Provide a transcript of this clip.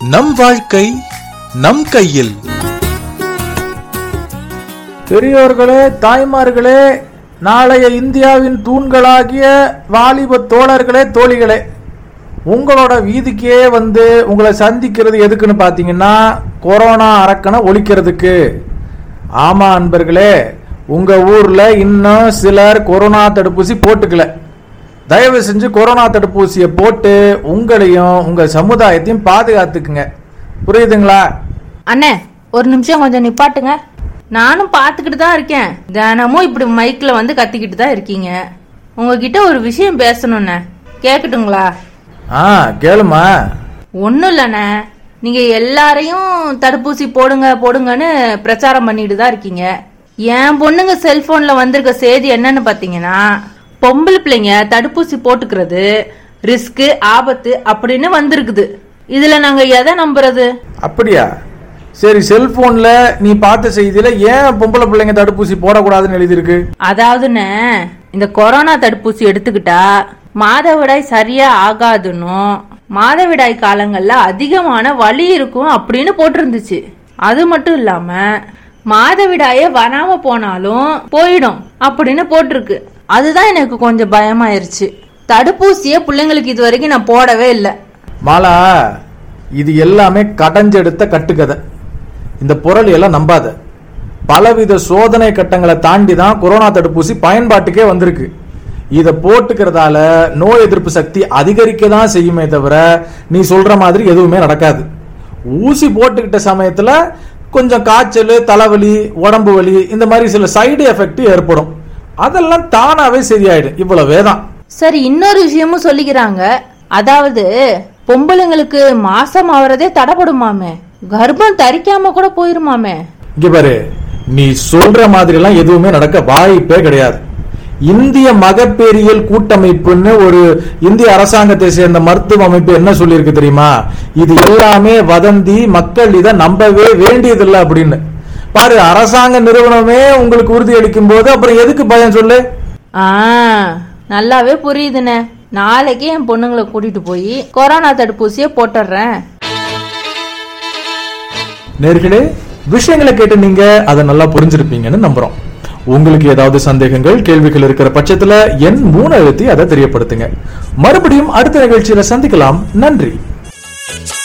நம் வாழ்க்கை நம் கையில் பெரியோர்களே தாய்மார்களே நாளைய இந்தியாவின் தூண்களாகிய வாலிப தோழர்களே தோழிகளே உங்களோட வீதிக்கே வந்து உங்களை சந்திக்கிறது எதுக்குன்னு பார்த்தீங்கன்னா கொரோனா அரக்கனை ஒழிக்கிறதுக்கு ஆமா அன்பர்களே உங்க ஊர்ல இன்னும் சிலர் கொரோனா தடுப்பூசி போட்டுக்கல தயவு செஞ்சு கொரோனா தடுப்பூசியை போட்டு உங்களையும் உங்க சமுதாயத்தையும் பாதுகாத்துக்குங்க புரியுதுங்களா அண்ணே ஒரு நிமிஷம் கொஞ்சம் நிப்பாட்டுங்க நானும் பார்த்துக்கிட்டு தான் இருக்கேன் தினமும் இப்படி மைக்ல வந்து கத்திக்கிட்டு தான் இருக்கீங்க உங்ககிட்ட ஒரு விஷயம் பேசணுண்ணே கேட்கட்டுங்களா ஆ கேளுமா ஒன்றும் இல்லைண்ணே நீங்க எல்லாரையும் தடுப்பூசி போடுங்க போடுங்கன்னு பிரச்சாரம் பண்ணிட்டு தான் இருக்கீங்க என் பொண்ணுங்க செல்போன்ல வந்திருக்க செய்தி என்னன்னு பாத்தீங்கன்னா பொம்பளை பிள்ளைங்க தடுப்பூசி போட்டுக்கிறது ரிஸ்க் ஆபத்து அப்படின்னு வந்திருக்குது இதுல நாங்க எதை நம்புறது அப்படியா சரி செல்போன்ல நீ பார்த்த செய்தியில ஏன் பொம்பளை பிள்ளைங்க தடுப்பூசி போடக்கூடாதுன்னு எழுதியிருக்கு அதாவதுண்ணே இந்த கொரோனா தடுப்பூசி எடுத்துக்கிட்டா மாதவிடாய் சரியா ஆகாதுன்னும் மாதவிடாய் காலங்கள்ல அதிகமான வலி இருக்கும் அப்படின்னு போட்டிருந்துச்சு அது மட்டும் இல்லாம மாதவிடாயே வராம போனாலும் போயிடும் அப்படின்னு போட்டிருக்கு அதுதான் எனக்கு கொஞ்சம் பயமாயிருச்சு தடுப்பூசியை பிள்ளைங்களுக்கு இது வரைக்கும் நான் போடவே இல்லை மாலா இது எல்லாமே கடைஞ்செடுத்த கட்டுக்கதை இந்த பொருள் எல்லாம் நம்பாத பலவித சோதனை கட்டங்களை தாண்டி தான் கொரோனா தடுப்பூசி பயன்பாட்டுக்கே வந்திருக்கு இதை போட்டுக்கிறதால நோய் எதிர்ப்பு சக்தி அதிகரிக்க தான் செய்யுமே தவிர நீ சொல்ற மாதிரி எதுவுமே நடக்காது ஊசி போட்டுக்கிட்ட சமயத்துல கொஞ்சம் காய்ச்சல் தலைவலி உடம்பு வலி இந்த மாதிரி சில சைடு எஃபெக்ட் ஏற்படும் அதெல்லாம் தானாவே சரியாயிடும் இவ்வளவே தான் சரி இன்னொரு விஷயமும் சொல்லிக்கிறாங்க அதாவது பொம்பளைங்களுக்கு மாசம் ஆவறதே தடைப்படுமாமே கர்ப்பம் தரிக்காம கூட போயிருமாமே இங்க பாரு நீ சொல்ற மாதிரி எல்லாம் எதுவுமே நடக்க வாய்ப்பே கிடையாது இந்திய மகப்பேறியல் கூட்டமைப்புன்னு ஒரு இந்திய அரசாங்கத்தை சேர்ந்த மருத்துவ அமைப்பு என்ன சொல்லியிருக்கு தெரியுமா இது எல்லாமே வதந்தி மக்கள் இதை நம்பவே வேண்டியதில்லை அப்படின்னு பாரு அரசாங்க நிறுவனமே உங்களுக்கு உறுதி அளிக்கும் போது அப்புறம் எதுக்கு பயம் சொல்லு ஆ நல்லாவே புரியுதுண்ணே நாளைக்கே என் பொண்ணுங்களை கூட்டிட்டு போய் கொரோனா தடுப்பூசியை போட்டுடுறேன் நேர்களே விஷயங்களை கேட்டு நீங்க அதை நல்லா புரிஞ்சிருப்பீங்கன்னு நம்புறோம் உங்களுக்கு ஏதாவது சந்தேகங்கள் கேள்விகள் இருக்கிற பட்சத்துல என் மூணு எழுத்தி அதை தெரியப்படுத்துங்க மறுபடியும் அடுத்த நிகழ்ச்சியில சந்திக்கலாம் நன்றி